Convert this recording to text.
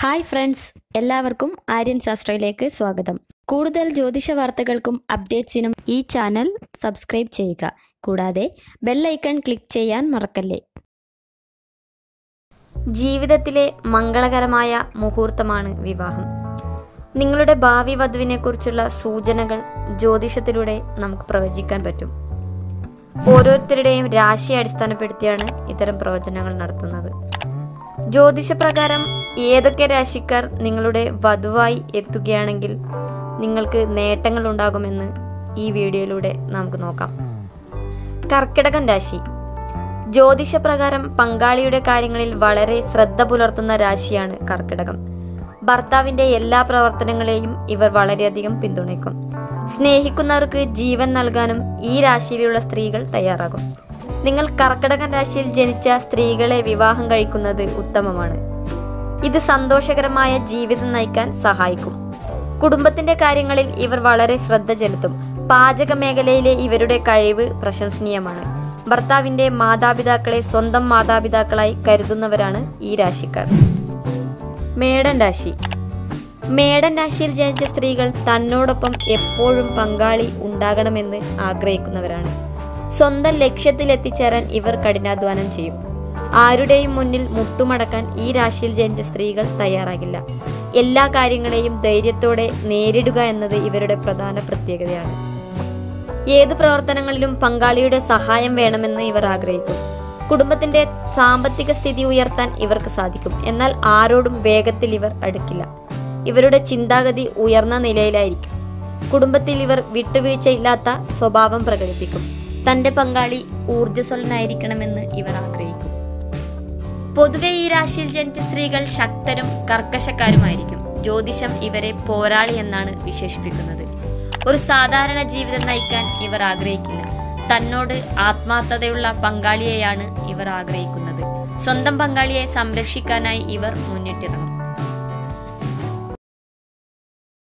hi friends എല്ലാവർക്കും ആര്യൻ ശാസ്ത്രയിലേക്ക് സ്വാഗതം കൂടുതൽ ജ്യോതിഷ വാർത്തകൾക്കും അപ്ഡേറ്റ്സിനും ഈ ചാനൽ സബ്സ്ക്രൈബ് ചെയ്യുക കൂടാതെ ബെല്ലൈക്കൺ ക്ലിക്ക് ചെയ്യാൻ മറക്കല്ലേ ജീവിതത്തിലെ മംഗളകരമായ മുഹൂർത്തമാണ് വിവാഹം നിങ്ങളുടെ ഭാവി വധുവിനെക്കുറിച്ചുള്ള സൂചനകൾ ജ്യോതിഷത്തിലൂടെ നമുക്ക് പ്രവചിക്കാൻ പറ്റും ഓരോരുത്തരുടെയും രാശിയെ അടിസ്ഥാനപ്പെടുത്തിയാണ് ഇത്തരം പ്രവചനങ്ങൾ നടത്തുന്നത് ജ്യോതിഷപ്രകാരം ഏതൊക്കെ രാശിക്കാർ നിങ്ങളുടെ വധുവായി എത്തുകയാണെങ്കിൽ നിങ്ങൾക്ക് നേട്ടങ്ങൾ ഉണ്ടാകുമെന്ന് ഈ വീഡിയോയിലൂടെ നമുക്ക് നോക്കാം കർക്കിടകൻ രാശി ജ്യോതിഷപ്രകാരം പങ്കാളിയുടെ കാര്യങ്ങളിൽ വളരെ ശ്രദ്ധ പുലർത്തുന്ന രാശിയാണ് കർക്കിടകം ഭർത്താവിന്റെ എല്ലാ പ്രവർത്തനങ്ങളെയും ഇവർ വളരെയധികം പിന്തുണയ്ക്കും സ്നേഹിക്കുന്നവർക്ക് ജീവൻ നൽകാനും ഈ രാശിയിലുള്ള സ്ത്രീകൾ തയ്യാറാകും നിങ്ങൾ കർക്കിടകൻ രാശിയിൽ ജനിച്ച സ്ത്രീകളെ വിവാഹം കഴിക്കുന്നത് ഉത്തമമാണ് ഇത് സന്തോഷകരമായ ജീവിതം നയിക്കാൻ സഹായിക്കും കുടുംബത്തിന്റെ കാര്യങ്ങളിൽ ഇവർ വളരെ ശ്രദ്ധ ചെലുത്തും പാചക മേഖലയിലെ ഇവരുടെ കഴിവ് പ്രശംസനീയമാണ് ഭർത്താവിന്റെ മാതാപിതാക്കളെ സ്വന്തം മാതാപിതാക്കളായി കരുതുന്നവരാണ് ഈ രാശിക്കാർ മേടൻ രാശി മേടൻ രാശിയിൽ ജനിച്ച സ്ത്രീകൾ തന്നോടൊപ്പം എപ്പോഴും പങ്കാളി ഉണ്ടാകണമെന്ന് ആഗ്രഹിക്കുന്നവരാണ് സ്വന്തം ലക്ഷ്യത്തിൽ എത്തിച്ചേരാൻ ഇവർ കഠിനാധ്വാനം ചെയ്യും ആരുടെയും മുന്നിൽ മുട്ടുമടക്കാൻ ഈ രാശിയിൽ ജനിച്ച സ്ത്രീകൾ തയ്യാറാകില്ല എല്ലാ കാര്യങ്ങളെയും ധൈര്യത്തോടെ നേരിടുക എന്നത് ഇവരുടെ പ്രധാന പ്രത്യേകതയാണ് ഏത് പ്രവർത്തനങ്ങളിലും പങ്കാളിയുടെ സഹായം വേണമെന്ന് ഇവർ ആഗ്രഹിക്കും കുടുംബത്തിന്റെ സാമ്പത്തിക സ്ഥിതി ഉയർത്താൻ ഇവർക്ക് സാധിക്കും എന്നാൽ ആരോടും വേഗത്തിൽ ഇവർ അടുക്കില്ല ഇവരുടെ ചിന്താഗതി ഉയർന്ന നിലയിലായിരിക്കും കുടുംബത്തിൽ ഇവർ വിട്ടുവീഴ്ചയില്ലാത്ത സ്വഭാവം പ്രകടിപ്പിക്കും തന്റെ പങ്കാളി ഊർജ്ജസ്വലനായിരിക്കണമെന്ന് ഇവർ ആഗ്രഹിക്കും പൊതുവെ ഈ രാശിയിൽ ജനിച്ച സ്ത്രീകൾ ശക്തരും കർക്കശക്കാരുമായിരിക്കും ജ്യോതിഷം ഇവരെ പോരാളി എന്നാണ് വിശേഷിപ്പിക്കുന്നത് ഒരു സാധാരണ ജീവിതം നയിക്കാൻ ഇവർ ആഗ്രഹിക്കില്ല തന്നോട് ആത്മാർത്ഥതയുള്ള പങ്കാളിയെയാണ് ഇവർ ആഗ്രഹിക്കുന്നത് സ്വന്തം പങ്കാളിയെ സംരക്ഷിക്കാനായി ഇവർ മുന്നിട്ടിറങ്ങും